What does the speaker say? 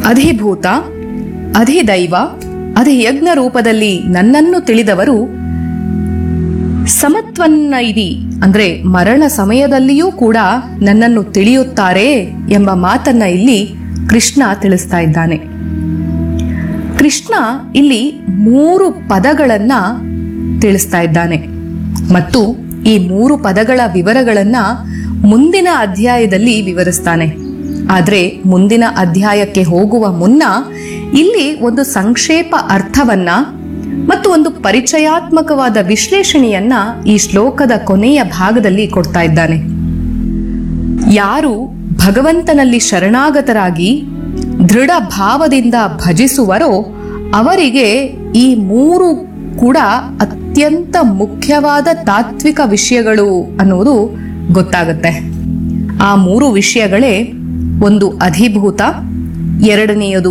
ಅಧಿಭೂತ ಅಧಿದೈವ ಅಧಿಯಜ್ಞ ರೂಪದಲ್ಲಿ ನನ್ನನ್ನು ತಿಳಿದವರು ಸಮತ್ವನ್ನ ಇದಿ ಅಂದ್ರೆ ಮರಣ ಸಮಯದಲ್ಲಿಯೂ ಕೂಡ ನನ್ನನ್ನು ತಿಳಿಯುತ್ತಾರೆ ಎಂಬ ಮಾತನ್ನ ಇಲ್ಲಿ ಕೃಷ್ಣ ತಿಳಿಸ್ತಾ ಇದ್ದಾನೆ ಕೃಷ್ಣ ಇಲ್ಲಿ ಮೂರು ಪದಗಳನ್ನ ತಿಳಿಸ್ತಾ ಇದ್ದಾನೆ ಮತ್ತು ಈ ಮೂರು ಪದಗಳ ವಿವರಗಳನ್ನ ಮುಂದಿನ ಅಧ್ಯಾಯದಲ್ಲಿ ವಿವರಿಸ್ತಾನೆ ಆದ್ರೆ ಮುಂದಿನ ಅಧ್ಯಾಯಕ್ಕೆ ಹೋಗುವ ಮುನ್ನ ಇಲ್ಲಿ ಒಂದು ಸಂಕ್ಷೇಪ ಅರ್ಥವನ್ನ ಮತ್ತು ಒಂದು ಪರಿಚಯಾತ್ಮಕವಾದ ವಿಶ್ಲೇಷಣೆಯನ್ನ ಈ ಶ್ಲೋಕದ ಕೊನೆಯ ಭಾಗದಲ್ಲಿ ಕೊಡ್ತಾ ಇದ್ದಾನೆ ಯಾರು ಭಗವಂತನಲ್ಲಿ ಶರಣಾಗತರಾಗಿ ದೃಢ ಭಾವದಿಂದ ಭಜಿಸುವರೋ ಅವರಿಗೆ ಈ ಮೂರು ಕೂಡ ಅತ್ಯಂತ ಮುಖ್ಯವಾದ ತಾತ್ವಿಕ ವಿಷಯಗಳು ಅನ್ನುವುದು ಗೊತ್ತಾಗುತ್ತೆ ಆ ಮೂರು ವಿಷಯಗಳೇ ಒಂದು ಅಧಿಭೂತ ಎರಡನೆಯದು